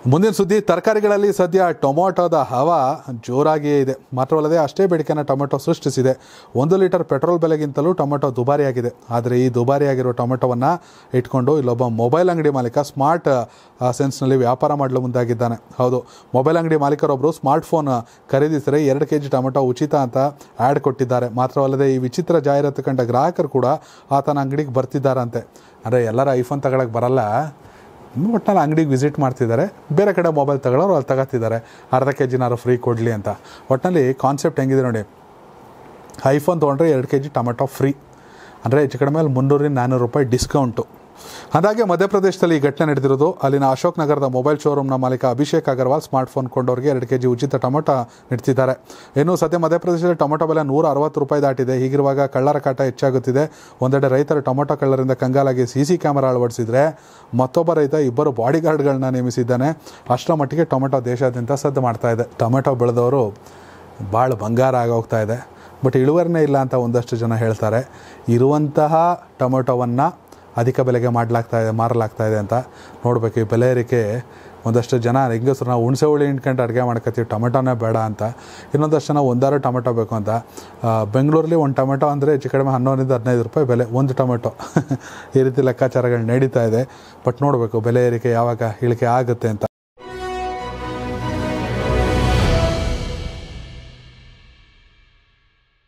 ಮುಂದಿನ ಸುದ್ದಿ ತರಕಾರಿಗಳಲ್ಲಿ ಸದ್ಯ ಟೊಮೊಟೊದ ಹವಾ ಜೋರಾಗಿಯೇ ಇದೆ ಮಾತ್ರವಲ್ಲದೆ ಅಷ್ಟೇ ಬೇಡಿಕೆನ ಟೊಮೆಟೊ ಸೃಷ್ಟಿಸಿದೆ ಒಂದು ಲೀಟರ್ ಪೆಟ್ರೋಲ್ ಬೆಲೆಗಿಂತಲೂ ಟೊಮೆಟೊ ದುಬಾರಿಯಾಗಿದೆ ಆದರೆ ಈ ದುಬಾರಿಯಾಗಿರೋ ಟೊಮೆಟೊವನ್ನು ಇಟ್ಕೊಂಡು ಇಲ್ಲೊಬ್ಬ ಮೊಬೈಲ್ ಅಂಗಡಿ ಮಾಲೀಕ ಸ್ಮಾರ್ಟ್ ಆ, ಸೆನ್ಸ್ನಲ್ಲಿ ವ್ಯಾಪಾರ ಮಾಡಲು ಮುಂದಾಗಿದ್ದಾನೆ ಹೌದು ಮೊಬೈಲ್ ಅಂಗಡಿ ಮಾಲೀಕರೊಬ್ಬರು ಸ್ಮಾರ್ಟ್ ಫೋನ್ ಖರೀದಿಸಿದರೆ ಎರಡು ಕೆ ಜಿ ಟೊಮೆಟೊ ಉಚಿತ ಅಂತ ಆ್ಯಡ್ ಕೊಟ್ಟಿದ್ದಾರೆ ಮಾತ್ರವಲ್ಲದೆ ಈ ವಿಚಿತ್ರ ಜಾಹೀರಾತು ಕಂಡ ಗ್ರಾಹಕರು ಕೂಡ ಆತನ ಅಂಗಡಿಗೆ ಬರ್ತಿದ್ದಾರಂತೆ ಅಂದರೆ ಎಲ್ಲರ ಐಫೋನ್ ತಗೊಳಕ್ಕೆ ಬರಲ್ಲ ಒಟ್ಟಿನಲ್ಲಿ ಅಂಗಡಿಗೆ ವಿಸಿಟ್ ಮಾಡ್ತಿದ್ದಾರೆ ಬೇರೆ ಕಡೆ ಮೊಬೈಲ್ ತಗೊಳ್ಳೋರು ಅಲ್ಲಿ ತಗೋತಿದ್ದಾರೆ ಅರ್ಧ ಕೆ ಜಿನಾರು ಫ್ರೀ ಕೊಡಲಿ ಅಂತ ಒಟ್ಟಿನಲ್ಲಿ ಕಾನ್ಸೆಪ್ಟ್ ಹೆಂಗಿದೆ ನೋಡಿ ಐಫೋನ್ ತೊಗೊಂಡ್ರೆ ಎರಡು ಕೆ ಜಿ ಟೊಮೆಟೊ ಫ್ರೀ ಅಂದರೆ ಹೆಚ್ಚು ಕಡಿಮೆ ಅಲ್ಲಿ ಮುನ್ನೂರಿಂದ ನಾನ್ನೂರು ರೂಪಾಯಿ ಡಿಸ್ಕೌಂಟು ಹಾಗಾಗಿ ಮಧ್ಯಪ್ರದೇಶದಲ್ಲಿ ಈ ಘಟನೆ ನಡೆದಿರೋದು ಅಲ್ಲಿನ ಅಶೋಕ್ ನಗರದ ಮೊಬೈಲ್ ಶೋರೂಮ್ನ ಮಾಲೀಕ ಅಭಿಷೇಕ್ ಅಗರ್ವಾಲ್ ಸ್ಮಾರ್ಟ್ ಫೋನ್ ಕೊಂಡವರಿಗೆ ಎರಡು ಕೆ ಜಿ ಉಚಿತ ಟೊಮೆಟೊ ನೀಡ್ತಿದ್ದಾರೆ ಇನ್ನು ಸದ್ಯ ಮಧ್ಯಪ್ರದೇಶದಲ್ಲಿ ಟೊಮೆಟೊ ಬೆಲೆ ನೂರ ಅರವತ್ತು ರೂಪಾಯಿ ದಾಟಿದೆ ಹೀಗಿರುವಾಗ ಕಳ್ಳರ ಕಾಟ ಹೆಚ್ಚಾಗುತ್ತಿದೆ ಒಂದೆಡೆ ರೈತರು ಟೊಮೆಟೊ ಕಳ್ಳರಿಂದ ಕಂಗಾಲಾಗಿ ಸಿ ಸಿ ಕ್ಯಾಮರಾ ಅಳವಡಿಸಿದ್ರೆ ಮತ್ತೊಬ್ಬ ರೈತ ಇಬ್ಬರು ಬಾಡಿಗಾರ್ಡ್ಗಳನ್ನ ನೇಮಿಸಿದ್ದಾನೆ ಅಷ್ಟರ ಮಟ್ಟಿಗೆ ಟೊಮೆಟೊ ದೇಶಾದ್ಯಂತ ಸದ್ದು ಮಾಡ್ತಾ ಇದೆ ಟೊಮೆಟೊ ಬೆಳೆದವರು ಭಾಳ ಬಂಗಾರ ಆಗೋಗ್ತಾ ಇದೆ ಬಟ್ ಇಳುವರಿನೇ ಇಲ್ಲ ಅಂತ ಒಂದಷ್ಟು ಜನ ಹೇಳ್ತಾರೆ ಇರುವಂತಹ ಟೊಮೆಟೊವನ್ನು ಅಧಿಕ ಬೆಲೆಗೆ ಮಾಡಲಾಗ್ತಾ ಇದೆ ಮಾರಲಾಗ್ತಾ ಇದೆ ಅಂತ ನೋಡಬೇಕು ಈ ಬೆಲೆ ಏರಿಕೆ ಒಂದಷ್ಟು ಜನ ಹೆಂಗಸರು ನಾವು ಹುಣಸೆ ಹುಳಿ ಹಿಂಡ್ಕೊಂಡು ಅಡುಗೆ ಮಾಡ್ಕೊತೀವಿ ಟೊಮೆಟೊನೇ ಬೇಡ ಅಂತ ಇನ್ನೊಂದಷ್ಟು ಜನ ಒಂದಾರು ಟೊಮೆಟೊ ಬೇಕು ಅಂತ ಆ, ಬೆಂಗಳೂರಲ್ಲಿ ಒಂದು ಟೊಮೆಟೊ ಅಂದರೆ ಹೆಚ್ಚು ಕಡಿಮೆ ಹನ್ನೊಂದರಿಂದ ಹದಿನೈದು ರೂಪಾಯಿ ಬೆಲೆ ಒಂದು ಟೊಮೆಟೊ ಈ ರೀತಿ ಲೆಕ್ಕಾಚಾರಗಳು ನಡೀತಾ ಇದೆ ಬಟ್ ನೋಡಬೇಕು ಬೆಲೆ ಏರಿಕೆ ಯಾವಾಗ ಇಳಿಕೆ ಆಗುತ್ತೆ ಅಂತ